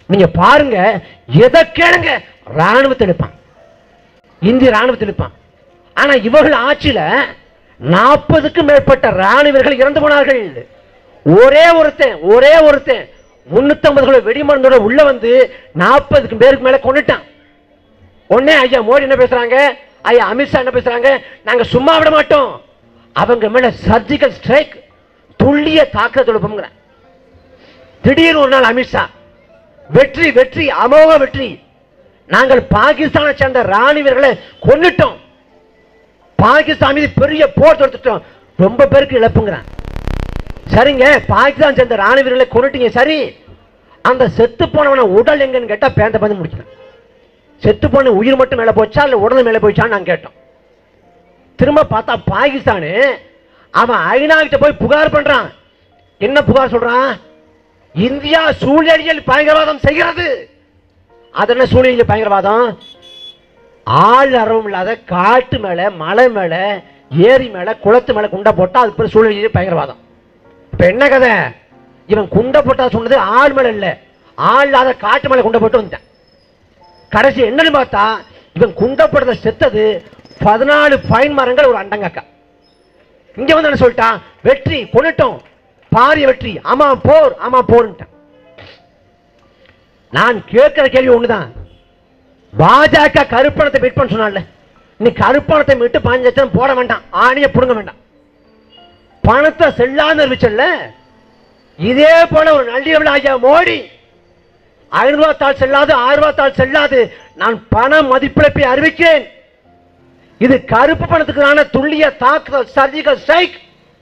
நீங்க பாருங்க எதை கேளுங்க ராணுவத்தை எடுப்பான் இந்திய ராணுவத்தை எடுப்பான் ஆனா இவர்கள் ஆட்சியில நாற்பதுக்கும் மேற்பட்ட ராணுவர்கள் இறந்து போனார்கள் ஒரே ஒருத்தன் ஒரே ஒருத்தன் முன்னூத்தி கிலோ வெடிமருந்தோட உள்ள வந்து நாற்பதுக்கு பேருக்கு மேல கொண்டுட்டான் உடனே ஐயா மோடி என்ன பேசுறாங்க ஐயா அமித்ஷா என்ன பேசுறாங்க நாங்க சும்மா விட மாட்டோம் அவங்க மேல சர்ஜிக்கல் ஸ்ட்ரைக் துல்லிய தாக்குதல் தொடுப்போங்கிறேன் திடீர்னு ஒரு நாள் அமித்ஷா வெற்றி வெற்றி அமோக வெற்றி நாங்கள் பாகிஸ்தானை சேர்ந்த ராணுவர்களை கொன்னுட்டோம் பாகிஸ்தான் மீது பெரிய போர் தொடுத்துட்டோம் ரொம்ப பேருக்கு இழப்புங்கிறான் சரிங்க பாகிஸ்தான் சேர்ந்த ராணுவர்களை கொன்னுட்டீங்க சரி அந்த செத்து போனவன உடல் எங்கன்னு கேட்டா பேந்த பந்து முடிக்கிறேன் செத்து போன உயிர் மட்டும் மேல போச்சா இல்ல உடல் மேல போச்சான்னு நாங்க கேட்டோம் திரும்ப பார்த்தா பாகிஸ்தானு அவன் ஐநா கிட்ட போய் புகார் பண்றான் என்ன புகார் சொல்றான் இந்தியா சூழலியல் பயங்கரவாதம் செய்கிறது அது என்ன சூழலியல் பயங்கரவாதம் ஆள் அரவம் இல்லாத காட்டு மேல மலை மேல ஏரி மேல குளத்து மேல குண்டை போட்டா அது பேர் சூழலியல் பயங்கரவாதம் இப்ப என்ன கதை இவன் குண்டை போட்டா சொன்னது ஆள் மேல இல்ல ஆள் இல்லாத காட்டு மேல குண்டை போட்டு வந்துட்டான் கடைசி என்னன்னு பார்த்தா இவன் குண்டை போட்டதை செத்தது பதினாலு பைன் மரங்கள் ஒரு அண்டங்கக்கா இங்க வந்து என்ன சொல்லிட்டான் வெற்றி கொண்டுட்டோம் பாரிய வெற்றி ஆமா போர் ஆமா போர்ன்ட்டான் நான் கேட்கிற கேள்வி ஒண்ணுதான் பாஜக கருப்பணத்தை மீட் பண்ண சொன்னால நீ கருப்பணத்தை மீட்டு பாஞ்சு லட்சம் போட வேண்டாம் ஆணிய புடுங்க வேண்டாம் பணத்தை செல்லாத அறிவிச்சல்ல இதே போல ஒரு நள்ளிரவில் ஐயா மோடி ஐநூறு ரூபாய் தாள் செல்லாது ஆயிரம் ரூபாய் தாள் செல்லாது நான் பண மதிப்பிழப்பை அறிவிக்கிறேன் இது கருப்பு பணத்துக்கான துல்லிய தாக்குதல் சர்ஜிக்கல் ஸ்ட்ரைக்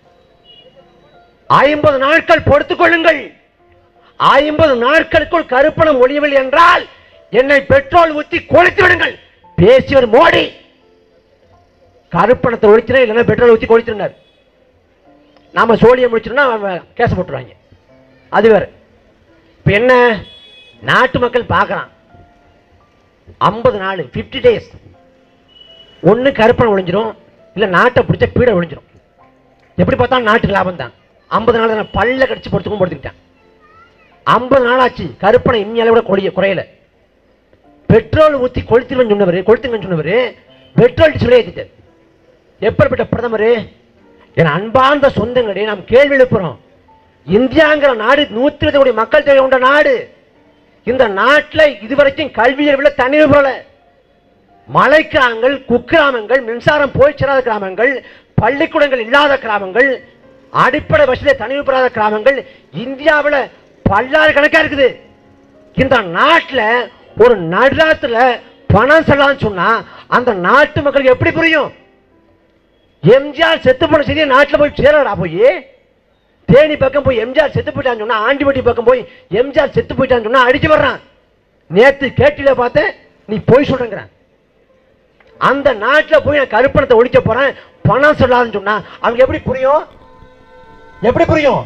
ஐம்பது நாட்கள் பொறுத்துக் கொள்ளுங்கள் ஐம்பது நாட்களுக்குள் கருப்பணம் ஒழியவில்லை என்றால் என்னை பெட்ரோல் ஊத்தி கொளுத்து விடுங்கள் பேசியவர் மோடி கருப்பணத்தை ஒழிச்சினா இல்லைன்னா பெட்ரோல் ஊத்தி கொளுத்திருந்தார் நாம சோழியை முடிச்சிருந்தா அவன் கேச போட்டுருவாங்க அது வேற இப்ப என்ன நாட்டு மக்கள் பார்க்கறான் ஐம்பது நாள் 50 டேஸ் ஒண்ணு கருப்பணம் ஒழிஞ்சிரும் இல்ல நாட்டை பிடிச்ச பீடை ஒழிஞ்சிரும் எப்படி பார்த்தாலும் நாட்டுக்கு லாபம் தான் ஐம்பது நாள் நான் பல்ல கடிச்சு பொறுத்துக்கும் பொறுத்துக்கிட்டேன் ஐம்பது நாள் ஆச்சு கருப்பனை இன்னி அளவு கூட கொடிய குறையல பெட்ரோல் ஊத்தி கொளுத்துவேன் சொன்னவர் கொளுத்துங்கன்னு சொன்னவர் பெட்ரோல் டீசல் ஏத்திட்டார் எப்படிப்பட்ட பிரதமர் என் அன்பார்ந்த சொந்தங்களே நாம் கேள்வி எழுப்புறோம் இந்தியாங்கிற நாடு நூத்தி இருபது கோடி மக்கள் தொகை கொண்ட நாடு இந்த நாட்டில் இதுவரைக்கும் கல்வியை விட தண்ணீர் போல மலை கிராமங்கள் குக்கிராமங்கள் மின்சாரம் போய் சேராத கிராமங்கள் பள்ளிக்கூடங்கள் இல்லாத கிராமங்கள் அடிப்படை வசதியை தனிவு பெறாத கிராமங்கள் இந்தியாவில் பல்லாயிரக்கணக்கா இருக்குது இந்த நாட்டில் ஒரு நடுராத்துல பணம் செல்லான்னு சொன்னா அந்த நாட்டு மக்களுக்கு எப்படி புரியும் எம்ஜிஆர் செத்து போன செய்தியை நாட்டில் போய் சேரடா போய் தேனி பக்கம் போய் எம்ஜிஆர் செத்து போயிட்டான்னு சொன்னா ஆண்டிபட்டி பக்கம் போய் எம்ஜிஆர் செத்து போயிட்டான்னு சொன்னா அடிச்சு வர்றான் நேத்து கேட்டில பார்த்தேன் நீ போய் சொல்றேங்கிறான் அந்த நாட்டில் போய் நான் கருப்பணத்தை ஒழிக்க போறேன் பணம் சொல்லாதுன்னு சொன்னா அவங்க எப்படி புரியும் எப்படி புரியும்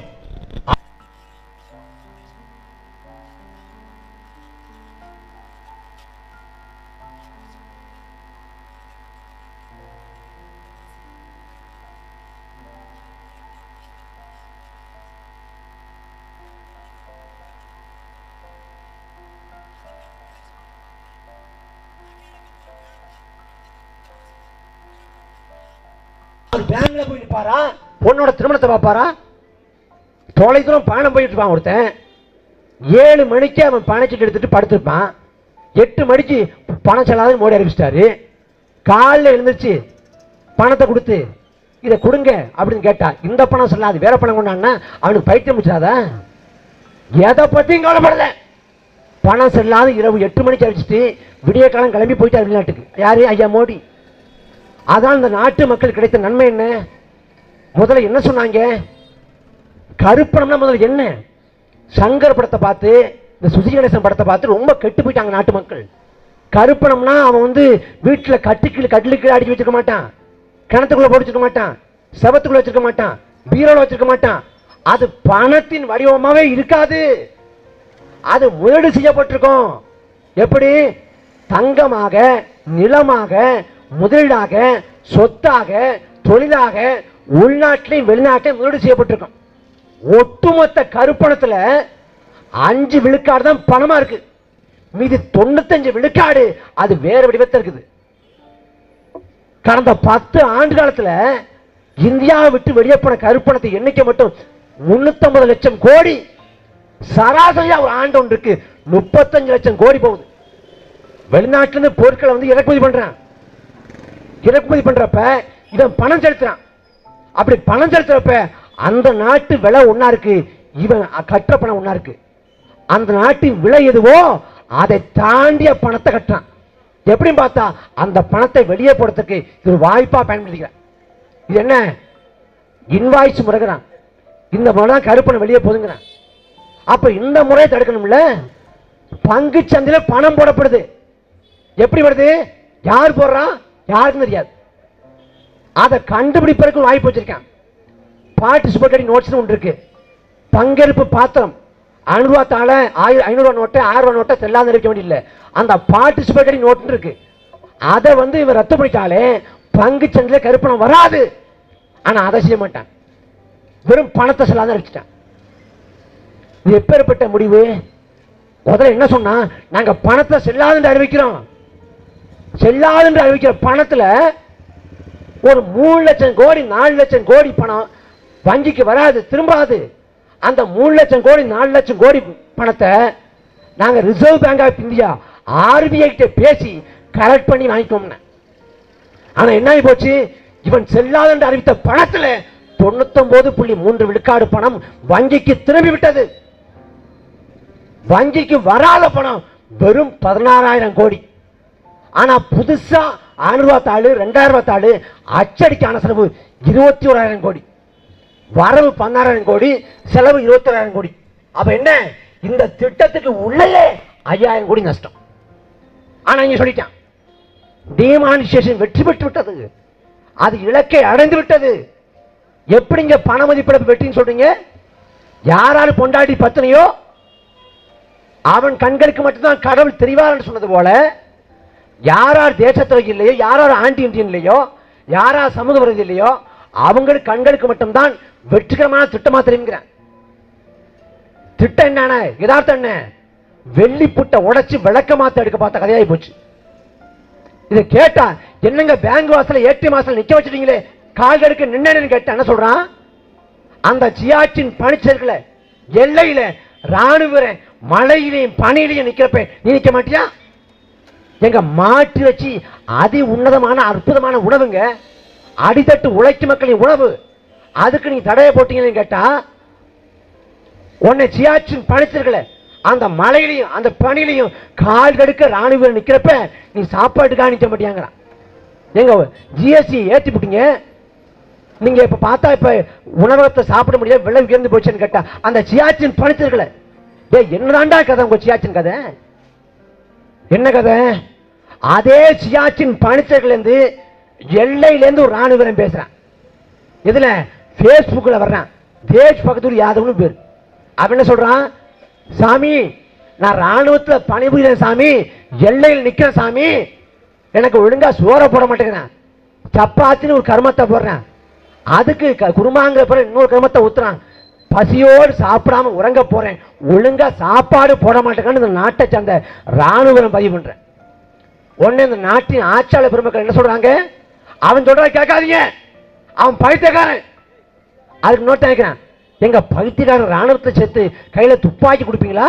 அவர் பேங்க்ல போய் நிப்பாரா பொண்ணோட திருமணத்தை பார்ப்பாரா தொலை தூரம் பயணம் போயிட்டு இருப்பான் ஒருத்தன் ஏழு மணிக்கு அவன் பணச்சீட்டு எடுத்துட்டு படுத்திருப்பான் எட்டு மணிக்கு பணம் செல்லாதுன்னு மோடி அறிவிச்சிட்டாரு காலைல எழுந்திருச்சு பணத்தை கொடுத்து இதை கொடுங்க அப்படின்னு கேட்டா இந்த பணம் செல்லாது வேற பணம் கொண்டான்னா அவனுக்கு பைத்தியம் முடிச்சாதா எதை பத்தியும் கவலைப்படல பணம் செல்லாது இரவு எட்டு மணிக்கு அடிச்சுட்டு விடிய காலம் கிளம்பி போயிட்டார் வெளிநாட்டுக்கு யாரு ஐயா மோடி அதான் இந்த நாட்டு மக்கள் கிடைத்த நன்மை என்ன முதல்ல என்ன சொன்னாங்க கருப்பணம்னா முதல்ல என்ன சங்கர் படத்தை பார்த்து இந்த சுசி கணேசன் படத்தை பார்த்து ரொம்ப கெட்டு போயிட்டாங்க நாட்டு மக்கள் கருப்பணம்னா அவன் வந்து வீட்டில் கட்டிக்கீழ் கட்டிலுக்கு அடிக்க வச்சிருக்க மாட்டான் கிணத்துக்குள்ள போட்டு வச்சிருக்க மாட்டான் செவத்துக்குள்ள வச்சிருக்க மாட்டான் பீரோல வச்சிருக்க மாட்டான் அது பணத்தின் வடிவமாவே இருக்காது அது முதலீடு செய்யப்பட்டிருக்கும் எப்படி தங்கமாக நிலமாக முதலீடாக சொத்தாக தொழிலாக உள்நாட்டிலையும் வெளிநாட்டிலையும் முதலீடு செய்யப்பட்டிருக்கும் ஒட்டுமொத்த கருப்பணத்துல அஞ்சு விழுக்காடு தான் பணமா இருக்கு மீதி தொண்ணூத்தஞ்சு விழுக்காடு அது வேற வடிவத்தில் இருக்குது கடந்த பத்து ஆண்டு காலத்துல இந்தியாவை விட்டு வெளியே போன கருப்பணத்தை எண்ணிக்கை மட்டும் 350 லட்சம் கோடி சராசரியா ஒரு ஆண்டு ஒன்று இருக்கு முப்பத்தஞ்சு லட்சம் கோடி போகுது வெளிநாட்டுல இருந்து பொருட்களை வந்து இறக்குமதி பண்றான் இறக்குமதி பண்றப்ப இவன் பணம் செலுத்துறான் அப்படி பணம் செலுத்துறப்ப அந்த நாட்டு விலை ஒண்ணா இருக்கு இவன் கட்டுற பணம் ஒண்ணா இருக்கு அந்த நாட்டின் விலை எதுவோ அதை தாண்டிய பணத்தை கட்டுறான் எப்படின்னு பார்த்தா அந்த பணத்தை வெளியே போடுறதுக்கு இது ஒரு வாய்ப்பா பயன்படுத்திக்கிறான் இது என்ன இன்வாய்ஸ் முறைகிறான் இந்த முறை தான் கருப்பணம் வெளியே போதுங்கிறான் அப்ப இந்த முறையை தடுக்கணும்ல பங்கு சந்தையில பணம் போடப்படுது எப்படி வருது யார் போடுறான் யாருக்கும் தெரியாது அதை கண்டுபிடிப்பதற்கு வாய்ப்பு வச்சிருக்கான் பார்ட்டிசிபேட்டரி நோட்ஸ் ஒன்று இருக்கு பங்கேற்பு பாத்திரம் ஐநூறுவா தாழ ஆயிரம் ஐநூறுவா நோட்டை ஆயிரம் ரூபா நோட்டை செல்லாத இருக்க வேண்டியதில்லை அந்த பார்ட்டிசிபேட்டரி நோட் இருக்கு அதை வந்து இவன் ரத்து பண்ணிட்டாலே பங்கு சந்தையில கருப்பணம் வராது ஆனா அதை செய்ய மாட்டான் வெறும் பணத்தை செல்லாத வச்சுட்டான் இது எப்பேற்பட்ட முடிவு முதல்ல என்ன சொன்னா நாங்க பணத்தை செல்லாதுன்னு அறிவிக்கிறோம் செல்லாதுன்னு அறிவிக்கிற பணத்துல ஒரு மூணு லட்சம் கோடி நாலு லட்சம் கோடி பணம் வங்கிக்கு வராது திரும்பாது அந்த மூணு லட்சம் கோடி நாலு லட்சம் கோடி பணத்தை நாங்க Reserve Bank of India RBI கிட்ட பேசி கலெக்ட் பண்ணி வாங்கிக்கோம்னு ஆனா என்ன ஆகி போச்சு இவன் செல்லாது என்று அறிவித்த பணத்துல தொண்ணூத்தொன்பது புள்ளி மூன்று விழுக்காடு பணம் வங்கிக்கு திரும்பி விட்டது வங்கிக்கு வராத பணம் வெறும் பதினாறாயிரம் கோடி ஆனா புதுசா ஆயிரம் ரூபாய் தாள் ரெண்டாயிரம் ரூபாய் தாள் அச்சடிக்கான செலவு இருபத்தி ஓராயிரம் கோடி வரவு பதினாறாயிரம் கோடி செலவு இருபத்தி ஓராயிரம் கோடி அப்ப என்ன இந்த திட்டத்துக்கு உள்ளே ஐயாயிரம் கோடி நஷ்டம் ஆனா இங்க சொல்லிட்டான் டிமானிசேஷன் வெற்றி பெற்று விட்டது அது இலக்கை அடைந்து விட்டது எப்படிங்க பண மதிப்பிழப்பு வெற்றின்னு சொல்றீங்க யாராரு பொண்டாட்டி பத்தினியோ அவன் கண்களுக்கு மட்டும்தான் கடவுள் தெரிவார்னு சொன்னது போல யாரார் தேசத்துறை இல்லையோ யாரார் ஆண்டி இந்தியன் இல்லையோ யாரார் சமூக விரோதி இல்லையோ அவங்களுக்கு கண்களுக்கு மட்டும்தான் வெற்றிகரமான திட்டமா தெரியுங்கிறேன் திட்டம் என்னன்னா யதார்த்தம் என்ன வெள்ளி புட்டை உடைச்சு விளக்க மாத்த எடுக்க பார்த்த கதையாகி போச்சு இதை கேட்டா என்னங்க பேங்க் வாசல்ல ஏடிஎம் வாசல்ல நிக்க வச்சிட்டீங்களே கால் எடுக்க நின்னு கேட்டா என்ன சொல்றான் அந்த சியாச்சின் பனிச்சல்களை எல்லையில ராணுவ மழையிலையும் பனியிலையும் நிக்கிறப்ப நீ நிக்க மாட்டியா எங்க மாற்றி வச்சு அதி உன்னதமான அற்புதமான உணவுங்க அடித்தட்டு உழைக்கும் மக்களின் உணவு அதுக்கு நீ தடையை போட்டீங்கன்னு கேட்டா உன்னை சியாச்சின் பனிச்சல்களை அந்த மலையிலையும் அந்த பனிலையும் கால் கடுக்க ராணுவ நிக்கிறப்ப நீ சாப்பாட்டுக்காக நிக்க மாட்டியாங்கிறான் எங்க ஜிஎஸ்டி ஏத்தி போட்டீங்க நீங்க இப்ப பார்த்தா இப்ப உணவகத்தை சாப்பிட முடியல விலை உயர்ந்து போச்சுன்னு கேட்டா அந்த சியாச்சின் பனிச்சல்களை ஏய் என்னதான்டா கதை உங்க சியாச்சின் கதை என்ன கதை அதே சியாச்சின் பனிச்சல்கள் இருந்து எல்லையில இருந்து ஒரு ராணுவ வீரன் பேசுறான் இதுல Facebookல வர்றான் தேஜ் பகதூர் யாதவ்னு பேர் அவன் என்ன சொல்றான் சாமி நான் ராணுவத்துல பணிபுரிகிறேன் சாமி எல்லையில் நிக்கிறேன் சாமி எனக்கு ஒழுங்கா சோற போட மாட்டேங்கிறேன் சப்பாத்தின்னு ஒரு கர்மத்தை போடுறேன் அதுக்கு க- குருமாங்கிற பிறகு இன்னொரு கர்மத்தை ஊத்துறான் பசியோடு சாப்பிடாம உறங்க போறேன் ஒழுங்கா சாப்பாடு போட மாட்டேங்கன்னு இந்த நாட்டை சேர்ந்த ராணுவம் பதிவு பண்றேன் உடனே இந்த நாட்டின் ஆட்சியாளர் பெருமக்கள் என்ன சொல்றாங்க அவன் சொல்றத கேட்காதீங்க அவன் பைத்தியக்காரன் அதுக்கு நோட் நினைக்கிறேன் எங்க பைத்தியக்காரன் ராணுவத்தை சேர்த்து கையில துப்பாக்கி கொடுப்பீங்களா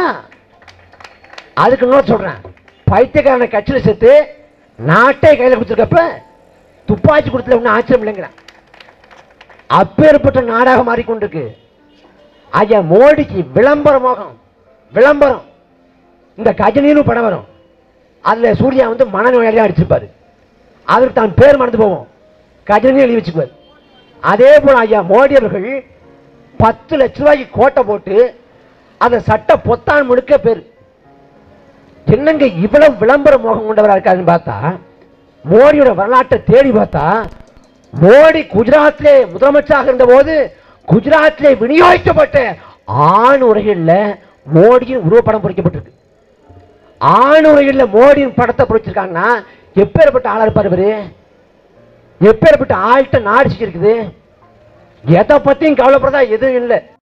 அதுக்கு நோட் சொல்றேன் பைத்தியக்காரனை கட்சியில சேர்த்து நாட்டை கையில கொடுத்துருக்கப்ப துப்பாக்கி கொடுத்துல ஒன்றும் ஆச்சரியம் இல்லைங்கிறேன் அப்பேற்பட்ட நாடாக மாறிக்கொண்டிருக்கு ஐயா மோடிக்கு விளம்பர மோகம் விளம்பரம் இந்த கஜினின்னு படம் வரும் அதுல சூர்யா வந்து மனநோயாளியா அடிச்சிருப்பாரு அவருக்கு தான் பேர் மறந்து போவோம் கஜினி எழுதி வச்சுக்குவார் அதே போல ஐயா மோடி அவர்கள் பத்து லட்ச ரூபாய்க்கு கோட்டை போட்டு அதை சட்ட பொத்தான் முழுக்க பேர் என்னங்க இவ்வளவு விளம்பர மோகம் கொண்டவரா இருக்காருன்னு பார்த்தா மோடியோட வரலாற்றை தேடி பார்த்தா மோடி குஜராத்திலே முதலமைச்சராக இருந்தபோது குஜராத்திலே விநியோகிக்கப்பட்ட ஆண் உரைகள்ல மோடியின் உருவப்படம் பொறிக்கப்பட்டிருக்கு ஆண் உரைகள்ல மோடியின் படத்தை பொறிச்சிருக்காங்கன்னா எப்பேற்பட்ட ஆளா இருப்பார் இவரு எப்பேற்பட்ட ஆள்கிட்ட நாடு இருக்குது எதை பத்தியும் கவலைப்படுறதா எதுவும் இல்லை